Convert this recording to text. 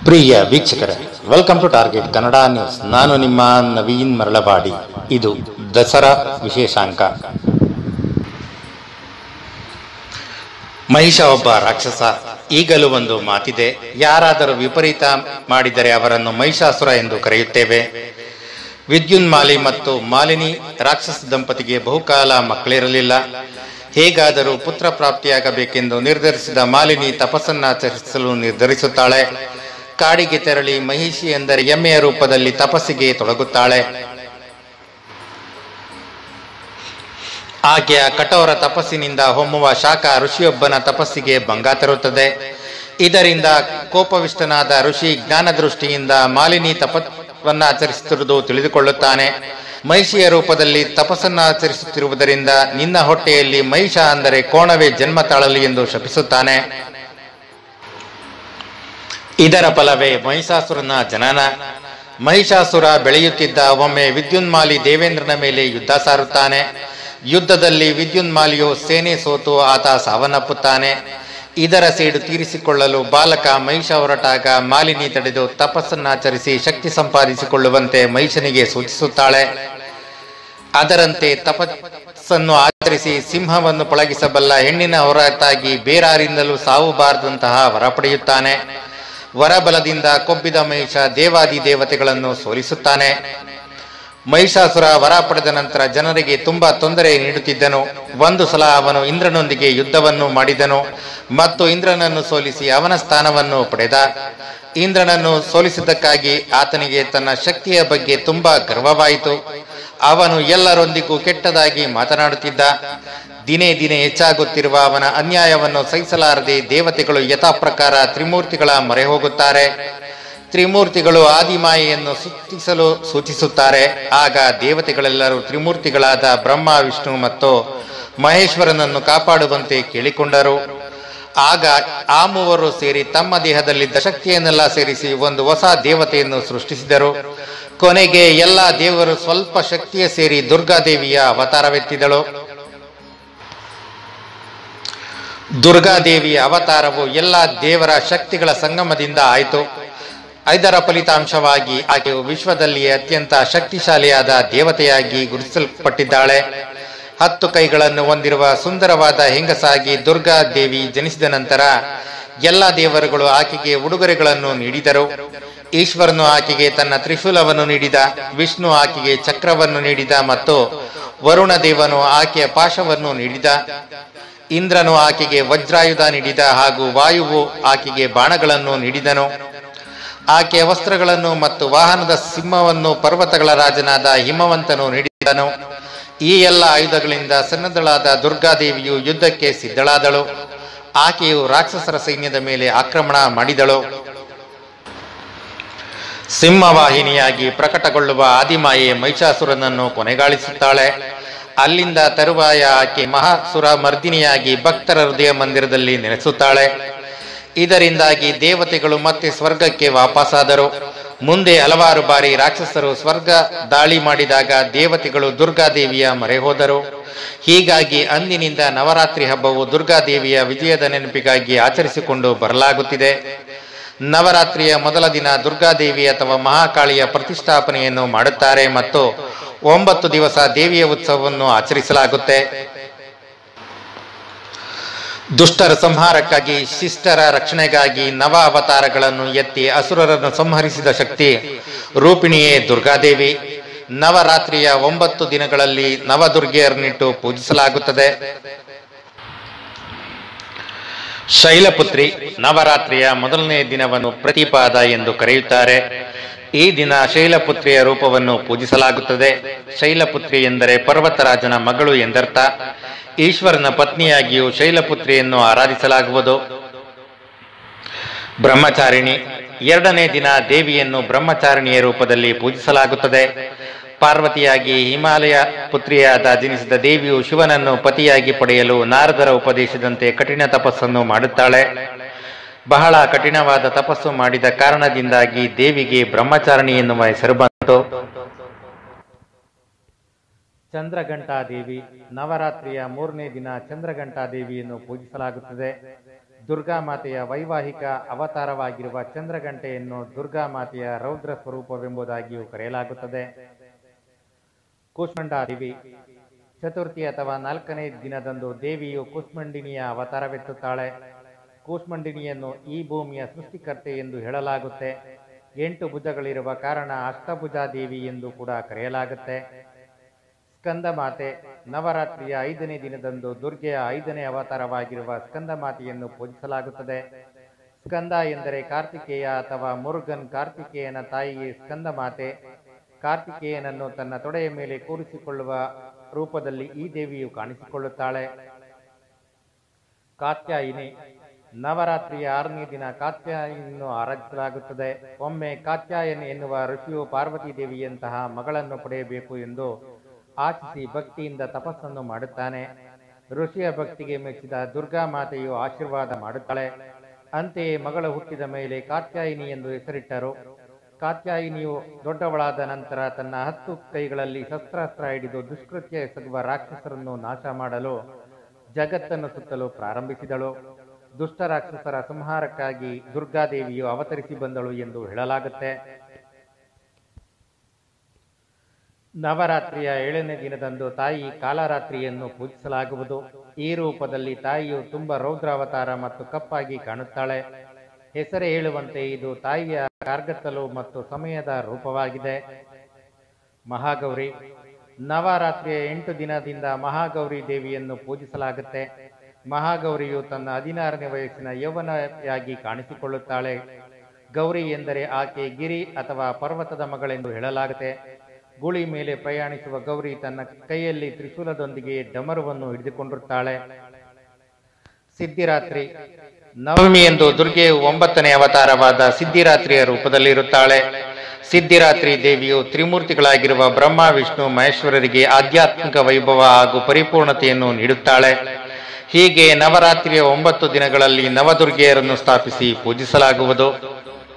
ಪ್ರಿಯ ವೀಕ್ಷಕರೇ welcome to target Kannada news ನಾನು ನಿಮ್ಮ ನವೀನ್ ಮರಳವಾಡಿ ಇದು ದಸರಾ ವಿಶೇಷಾಂಕ ಮಹಿಷ ಒಬ್ಬ ರಾಕ್ಷಸ ಈಗಲೂ ಒಂದು ಮಾತಿದೆ ಯಾರಾದರೂ ವಿಪರೀತ ಮಾಡಿದರೆ ಅವರನ್ನು ಮಹಿಷಾಸುರ ಎಂದು ಕರೆಯುತ್ತೇವೆ ವಿದ್ಯುನ್ಮಾಲಿ ಮತ್ತು ಮಾಲಿನಿ ರಾಕ್ಷಸ ದಂಪತಿಗೆ ಬಹುಕಾಲ ಮಕ್ಕಳಿರಲಿಲ್ಲ ಹೇಗಾದರೂ ಪುತ್ರ ಪ್ರಾಪ್ತಿಯಾಗಬೇಕೆಂದು ನಿರ್ಧರಿಸಿದ ಮಾಲಿನಿ ತಪಸ್ಸನ್ನಾಚರಿಸಲು ನಿರ್ಧರಿಸುತ್ತಾಳೆ ಕಾಡಿಗೆ ತೆರಳಿ ಮಹಿಷಿ ಎಂದರೆ ಎಮ್ಮೆಯ ರೂಪದಲ್ಲಿ ತಪಸ್ಸಿಗೆ ತೊಡಗುತ್ತಾಳೆ ಆಕೆಯ ಕಠೋರ ತಪಸ್ಸಿನಿಂದ ಹೊಮ್ಮುವ ಶಾಖ ಋಷಿಯೊಬ್ಬನ ತಪಸ್ಸಿಗೆ ಭಂಗ ತರುತ್ತದೆ ಇದರಿಂದ ಕೋಪವಿಷ್ಟನಾದ ಋಷಿ ಜ್ಞಾನದೃಷ್ಟಿಯಿಂದ ಮಾಲಿನಿ ತಪಸ್ವನ್ನ ಆಚರಿಸುತ್ತಿರುವುದು ತಿಳಿದುಕೊಳ್ಳುತ್ತಾನೆ ಮಹಿಷಿಯ ರೂಪದಲ್ಲಿ ತಪಸ್ಸನ್ನಾಚರಿಸುತ್ತಿರುವುದರಿಂದ ನಿನ್ನ ಹೊಟ್ಟೆಯಲ್ಲಿ ಮಹಿಷ ಅಂದರೆ ಕೋಣವೇ ಜನ್ಮ ತಾಳಲಿ ಎಂದು ಶಪಿಸುತ್ತಾನೆ ಇದರ ಫಲವೇ ಮಹಿಷಾಸುರನ ಜನನ ಮಹಿಷಾಸುರ ಬೆಳೆಯುತ್ತಿದ್ದ ಒಮ್ಮೆ ವಿದ್ಯುನ್ಮಾಲಿ ದೇವೇಂದ್ರನ ಮೇಲೆ ಯುದ್ಧ ಸಾರುತ್ತಾನೆ ಯುದ್ಧದಲ್ಲಿ ವಿದ್ಯುನ್ಮಾಲಿಯು ಸೇನೆ ಸೋತು ಆತ ಸಾವನ್ನಪ್ಪುತ್ತಾನೆ ಇದರ ಸೇಡು ತೀರಿಸಿಕೊಳ್ಳಲು ಬಾಲಕ ಮಹಿಷ ಹೊರಟಾಗ ಮಾಲಿನಿ ತಡೆದು ತಪಸ್ಸನ್ನಾಚರಿಸಿ ಶಕ್ತಿ ಸಂಪಾದಿಸಿಕೊಳ್ಳುವಂತೆ ಮಹಿಷನಿಗೆ ಸೂಚಿಸುತ್ತಾಳೆ ಅದರಂತೆ ತಪಸ್ಸನ್ನು ಆಚರಿಸಿ ಸಿಂಹವನ್ನು ಪಳಗಿಸಬಲ್ಲ ಹೆಣ್ಣಿನ ಹೊರತಾಗಿ ಬೇರಾರಿಂದಲೂ ಸಾವು ಬಾರದಂತಹ ವರ ಪಡೆಯುತ್ತಾನೆ ವರಬಲದಿಂದ ಕೊಬ್ಬಿದ ಮಹಿಷ ದೇವಾದಿ ದೇವತೆಗಳನ್ನು ಸೋಲಿಸುತ್ತಾನೆ ಮಹಿಷಾಸುರ ವರ ಪಡೆದ ನಂತರ ಜನರಿಗೆ ತುಂಬಾ ತೊಂದರೆ ನೀಡುತ್ತಿದ್ದನು ಒಂದು ಸಲ ಅವನು ಇಂದ್ರನೊಂದಿಗೆ ಯುದ್ಧವನ್ನು ಮಾಡಿದನು ಮತ್ತು ಇಂದ್ರನನ್ನು ಸೋಲಿಸಿ ಅವನ ಸ್ಥಾನವನ್ನು ಪಡೆದ ಇಂದ್ರನನ್ನು ಸೋಲಿಸಿದ್ದಕ್ಕಾಗಿ ಆತನಿಗೆ ತನ್ನ ಶಕ್ತಿಯ ಬಗ್ಗೆ ತುಂಬಾ ಗರ್ವವಾಯಿತು ಅವನು ಎಲ್ಲರೊಂದಿಗೂ ಕೆಟ್ಟದಾಗಿ ಮಾತನಾಡುತ್ತಿದ್ದ ದಿನೇ ದಿನೇ ಹೆಚ್ಚಾಗುತ್ತಿರುವ ಅವನ ಅನ್ಯಾಯವನ್ನು ಸಹಿಸಲಾರದೆ ದೇವತೆಗಳು ಯಥಾಪ್ರಕಾರ ತ್ರಿಮೂರ್ತಿಗಳ ಮೊರೆ ಹೋಗುತ್ತಾರೆ ತ್ರಿಮೂರ್ತಿಗಳು ಆದಿಮಾಯೆಯನ್ನು ಸುತ್ತಿಸಲು ಸೂಚಿಸುತ್ತಾರೆ ಆಗ ದೇವತೆಗಳೆಲ್ಲರೂ ತ್ರಿಮೂರ್ತಿಗಳಾದ ಬ್ರಹ್ಮ ವಿಷ್ಣು ಮತ್ತು ಮಹೇಶ್ವರನನ್ನು ಕಾಪಾಡುವಂತೆ ಕೇಳಿಕೊಂಡರು ಆಗ ಆ ಮೂವರು ಸೇರಿ ತಮ್ಮ ದೇಹದಲ್ಲಿದ್ದ ಶಕ್ತಿಯನ್ನೆಲ್ಲ ಸೇರಿಸಿ ಒಂದು ಹೊಸ ದೇವತೆಯನ್ನು ಸೃಷ್ಟಿಸಿದರು ಕೊನೆಗೆ ಎಲ್ಲ ದೇವರು ಸ್ವಲ್ಪ ಶಕ್ತಿಯ ಸೇರಿ ದುರ್ಗಾದೇವಿಯ ಅವತಾರವೆತ್ತಿದಳು ದುರ್ಗಾದೇವಿಯ ಅವತಾರವು ಎಲ್ಲ ದೇವರ ಶಕ್ತಿಗಳ ಸಂಗಮದಿಂದ ಆಯಿತು ಇದರ ಫಲಿತಾಂಶವಾಗಿ ಆಕೆಯು ವಿಶ್ವದಲ್ಲಿಯೇ ಅತ್ಯಂತ ಶಕ್ತಿಶಾಲಿಯಾದ ದೇವತೆಯಾಗಿ ಗುರುತಿಸಲ್ಪಟ್ಟಿದ್ದಾಳೆ ಹತ್ತು ಕೈಗಳನ್ನು ಹೊಂದಿರುವ ಸುಂದರವಾದ ಹೆಂಗಸಾಗಿ ದುರ್ಗಾ ದೇವಿ ಜನಿಸಿದ ನಂತರ ಎಲ್ಲ ದೇವರುಗಳು ಆಕೆಗೆ ಉಡುಗೊರೆಗಳನ್ನು ನೀಡಿದರು ಈಶ್ವರನು ಆಕೆಗೆ ತನ್ನ ತ್ರಿಶೂಲವನ್ನು ನೀಡಿದ ವಿಷ್ಣು ಆಕೆಗೆ ಚಕ್ರವನ್ನು ನೀಡಿದ ಮತ್ತು ವರುಣ ದೇವನು ಆಕೆಯ ಪಾಶವನ್ನು ನೀಡಿದ ಇಂದ್ರನು ಆಕೆಗೆ ವಜ್ರಾಯುಧ ನೀಡಿದ ಹಾಗೂ ವಾಯುವು ಆಕೆಗೆ ಬಾಣಗಳನ್ನು ನೀಡಿದನು ಆಕೆಯ ವಸ್ತ್ರಗಳನ್ನು ಮತ್ತು ವಾಹನದ ಸಿಂಹವನ್ನು ಪರ್ವತಗಳ ರಾಜನಾದ ಹಿಮವಂತನು ನೀಡಿದನು ಈ ಎಲ್ಲ ಆಯುಧಗಳಿಂದ ಸನ್ನದ್ಧಳಾದ ದುರ್ಗಾದೇವಿಯು ಯುದ್ಧಕ್ಕೆ ಸಿದ್ಧಳಾದಳು ಆಕೆಯು ರಾಕ್ಷಸರ ಸೈನ್ಯದ ಮೇಲೆ ಆಕ್ರಮಣ ಮಾಡಿದಳು ಸಿಂಹವಾಹಿನಿಯಾಗಿ ಪ್ರಕಟಗೊಳ್ಳುವ ಆದಿಮಾಯೆ ಮಹಿಷಾಸುರನನ್ನು ಕೊನೆಗಾಣಿಸುತ್ತಾಳೆ ಅಲ್ಲಿಂದ ತರುವಾಯ ಆಕೆ ಮಹಾಸುರ ಮರ್ದಿನಿಯಾಗಿ ಭಕ್ತರ ಹೃದಯ ಮಂದಿರದಲ್ಲಿ ನೆಲೆಸುತ್ತಾಳೆ ಇದರಿಂದಾಗಿ ದೇವತೆಗಳು ಮತ್ತೆ ಸ್ವರ್ಗಕ್ಕೆ ವಾಪಸ್ಸಾದರು ಮುಂದೆ ಹಲವಾರು ಬಾರಿ ರಾಕ್ಷಸರು ಸ್ವರ್ಗ ದಾಳಿ ಮಾಡಿದಾಗ ದೇವತೆಗಳು ದುರ್ಗಾದೇವಿಯ ಮೊರೆ ಹೋದರು ಹೀಗಾಗಿ ಅಂದಿನಿಂದ ನವರಾತ್ರಿ ಹಬ್ಬವು ದುರ್ಗಾದೇವಿಯ ವಿಜಯದ ನೆನಪಿಗಾಗಿ ಆಚರಿಸಿಕೊಂಡು ಬರಲಾಗುತ್ತಿದೆ ನವರಾತ್ರಿಯ ಮೊದಲ ದಿನ ದುರ್ಗಾದೇವಿ ಅಥವಾ ಮಹಾಕಾಳಿಯ ಪ್ರತಿಷ್ಠಾಪನೆಯನ್ನು ಮಾಡುತ್ತಾರೆ ಮತ್ತು ಒಂಬತ್ತು ದಿವಸ ದೇವಿಯ ಉತ್ಸವವನ್ನು ಆಚರಿಸಲಾಗುತ್ತೆ ದುಷ್ಟರ ಸಂಹಾರಕ್ಕಾಗಿ ಶಿಷ್ಟರ ರಕ್ಷಣೆಗಾಗಿ ನವ ಅವತಾರಗಳನ್ನು ಎತ್ತಿ ಅಸುರರನ್ನು ಸಂಹರಿಸಿದ ಶಕ್ತಿ ರೂಪಿಣಿಯೇ ದುರ್ಗಾದೇವಿ ನವರಾತ್ರಿಯ ಒಂಬತ್ತು ದಿನಗಳಲ್ಲಿ ನವದುರ್ಗೆಯರನ್ನಿಟ್ಟು ಪೂಜಿಸಲಾಗುತ್ತದೆ ಶೈಲಪುತ್ರಿ ನವರಾತ್ರಿಯ ಮೊದಲನೇ ದಿನವನ್ನು ಪ್ರತಿಪಾದ ಎಂದು ಕರೆಯುತ್ತಾರೆ ಈ ದಿನ ಶೈಲಪುತ್ರಿಯ ರೂಪವನ್ನು ಪೂಜಿಸಲಾಗುತ್ತದೆ ಶೈಲಪುತ್ರಿ ಎಂದರೆ ಪರ್ವತರಾಜನ ಮಗಳು ಎಂದರ್ಥ ಈಶ್ವರನ ಪತ್ನಿಯಾಗಿಯೂ ಶೈಲಪುತ್ರಿಯನ್ನು ಆರಾಧಿಸಲಾಗುವುದು ಬ್ರಹ್ಮಚಾರಿಣಿ ಎರಡನೇ ದಿನ ದೇವಿಯನ್ನು ಬ್ರಹ್ಮಚಾರಿಣಿಯ ರೂಪದಲ್ಲಿ ಪೂಜಿಸಲಾಗುತ್ತದೆ ಪಾರ್ವತಿಯಾಗಿ ಹಿಮಾಲಯ ಪುತ್ರಿಯಾದ ಜನಿಸಿದ ದೇವಿಯು ಶಿವನನ್ನು ಪತಿಯಾಗಿ ಪಡೆಯಲು ನಾರದರ ಉಪದೇಶದಂತೆ ಕಠಿಣ ತಪಸ್ಸನ್ನು ಮಾಡುತ್ತಾಳೆ ಬಹಳ ಕಠಿಣವಾದ ತಪಸ್ಸು ಮಾಡಿದ ಕಾರಣದಿಂದಾಗಿ ದೇವಿಗೆ ಬ್ರಹ್ಮಚಾರಿಣಿ ಎನ್ನುವ ಹೆಸರು ಬಂತು ಚಂದ್ರಘಂಟಾ ದೇವಿ ನವರಾತ್ರಿಯ ಮೂರನೇ ದಿನ ಚಂದ್ರಘಂಟಾ ದೇವಿಯನ್ನು ಪೂಜಿಸಲಾಗುತ್ತದೆ ದುರ್ಗಾ ಮಾತೆಯ ವೈವಾಹಿಕ ಅವತಾರವಾಗಿರುವ ಚಂದ್ರಗಂಟೆಯನ್ನು ದುರ್ಗಾ ಮಾತೆಯ ರೌದ್ರ ಸ್ವರೂಪವೆಂಬುದಾಗಿಯೂ ಕರೆಯಲಾಗುತ್ತದೆ ಕೂಷ್ಮಂಡಾ ದೇವಿ ಚತುರ್ಥಿ ಅಥವಾ ನಾಲ್ಕನೇ ದಿನದಂದು ದೇವಿಯು ಕೂಷ್ಮಂಡಿನಿಯ ಅವತಾರವೆತ್ತುತ್ತಾಳೆ ಕೂಷ್ಮಂಡಿನಿಯನ್ನು ಈ ಭೂಮಿಯ ಸೃಷ್ಟಿಕರ್ತೆ ಎಂದು ಹೇಳಲಾಗುತ್ತೆ ಎಂಟು ಭುಜಗಳಿರುವ ಕಾರಣ ಅಷ್ಟಭುಜಾ ದೇವಿ ಎಂದು ಕೂಡ ಕರೆಯಲಾಗುತ್ತೆ ಸ್ಕಂದ ಮಾತೆ ನವರಾತ್ರಿಯ ಐದನೇ ದಿನದಂದು ದುರ್ಗೆಯ ಐದನೇ ಅವತಾರವಾಗಿರುವ ಸ್ಕಂದ ಮಾತೆಯನ್ನು ಪೂಜಿಸಲಾಗುತ್ತದೆ ಸ್ಕಂದ ಎಂದರೆ ಕಾರ್ತಿಕೇಯ ಅಥವಾ ಮುರುಗನ್ ಕಾರ್ತಿಕೇಯನ ತಾಯಿಗೆ ಸ್ಕಂದ ಮಾತೆ ಕಾರ್ತಿಕೇಯನನ್ನು ತನ್ನ ತೊಡೆಯ ಮೇಲೆ ಕೂರಿಸಿಕೊಳ್ಳುವ ರೂಪದಲ್ಲಿ ಈ ದೇವಿಯು ಕಾಣಿಸಿಕೊಳ್ಳುತ್ತಾಳೆ ಕಾತ್ಯಾಯಿನಿ ನವರಾತ್ರಿಯ ಆರನೇ ದಿನ ಕಾತ್ಯಾಯಿನಿಯನ್ನು ಆರಾಧಿಸಲಾಗುತ್ತದೆ ಒಮ್ಮೆ ಕಾತ್ಯಾಯನಿ ಎನ್ನುವ ಋಷಿಯು ಪಾರ್ವತಿ ದೇವಿಯಂತಹ ಮಗಳನ್ನು ಪಡೆಯಬೇಕು ಎಂದು ಆಶಿಸಿ ಭಕ್ತಿಯಿಂದ ತಪಸ್ಸನ್ನು ಮಾಡುತ್ತಾನೆ ಋಷಿಯ ಭಕ್ತಿಗೆ ಮೆಚ್ಚಿದ ದುರ್ಗಾ ಮಾತೆಯು ಆಶೀರ್ವಾದ ಮಾಡುತ್ತಾಳೆ ಅಂತೆಯೇ ಮಗಳು ಹುಟ್ಟಿದ ಮೇಲೆ ಕಾತ್ಯಾಯಿನಿ ಎಂದು ಹೆಸರಿಟ್ಟರು ಕಾತ್ಯಾಯಿನಿಯು ದೊಡ್ಡವಳಾದ ನಂತರ ತನ್ನ ಹತ್ತು ಕೈಗಳಲ್ಲಿ ಶಸ್ತ್ರಾಸ್ತ್ರ ಹಿಡಿದು ದುಷ್ಕೃತ್ಯ ಎಸಗುವ ರಾಕ್ಷಸರನ್ನು ನಾಶ ಮಾಡಲು ಜಗತ್ತನ್ನು ಸುತ್ತಲು ಪ್ರಾರಂಭಿಸಿದಳು ದುಷ್ಟ ರಾಕ್ಷಸರ ಸಂಹಾರಕ್ಕಾಗಿ ದುರ್ಗಾದೇವಿಯು ಅವತರಿಸಿ ಬಂದಳು ಎಂದು ಹೇಳಲಾಗುತ್ತೆ ನವರಾತ್ರಿಯ ಏಳನೇ ದಿನದಂದು ತಾಯಿ ಕಾಲರಾತ್ರಿಯನ್ನು ಪೂಜಿಸಲಾಗುವುದು ಈ ರೂಪದಲ್ಲಿ ತಾಯಿಯು ತುಂಬ ರೌದ್ರಾವತಾರ ಮತ್ತು ಕಪ್ಪಾಗಿ ಕಾಣುತ್ತಾಳೆ ಹೆಸರೇ ಹೇಳುವಂತೆ ಇದು ತಾಯಿಯ ಕಾರ್ಗತ್ತಲು ಮತ್ತು ಸಮಯದ ರೂಪವಾಗಿದೆ ಮಹಾಗೌರಿ ನವರಾತ್ರಿಯ ಎಂಟು ದಿನದಿಂದ ಮಹಾಗೌರಿ ದೇವಿಯನ್ನು ಪೂಜಿಸಲಾಗುತ್ತೆ ಮಹಾಗೌರಿಯು ತನ್ನ ಹದಿನಾರನೇ ವಯಸ್ಸಿನ ಯೌವನೆಯಾಗಿ ಕಾಣಿಸಿಕೊಳ್ಳುತ್ತಾಳೆ ಗೌರಿ ಎಂದರೆ ಆಕೆ ಗಿರಿ ಅಥವಾ ಪರ್ವತದ ಮಗಳೆಂದು ಹೇಳಲಾಗುತ್ತೆ ಗುಳಿ ಮೇಲೆ ಪ್ರಯಾಣಿಸುವ ಗೌರಿ ತನ್ನ ಕೈಯಲ್ಲಿ ತ್ರಿಶೂಲದೊಂದಿಗೆ ಡಮರುವನ್ನು ಹಿಡಿದುಕೊಂಡಿರುತ್ತಾಳೆ ಸಿದ್ಧಿರಾತ್ರಿ ನವಮಿ ಎಂದು ದುರ್ಗೆಯು ಒಂಬತ್ತನೇ ಅವತಾರವಾದ ಸಿದ್ಧಿರಾತ್ರಿಯ ರೂಪದಲ್ಲಿರುತ್ತಾಳೆ ಸಿದ್ಧಿರಾತ್ರಿ ದೇವಿಯು ತ್ರಿಮೂರ್ತಿಗಳಾಗಿರುವ ಬ್ರಹ್ಮ ವಿಷ್ಣು ಮಹೇಶ್ವರರಿಗೆ ಆಧ್ಯಾತ್ಮಿಕ ವೈಭವ ಹಾಗೂ ಪರಿಪೂರ್ಣತೆಯನ್ನು ನೀಡುತ್ತಾಳೆ ಹೀಗೆ ನವರಾತ್ರಿಯ ಒಂಬತ್ತು ದಿನಗಳಲ್ಲಿ ನವದುರ್ಗೆಯರನ್ನು ಸ್ಥಾಪಿಸಿ ಪೂಜಿಸಲಾಗುವುದು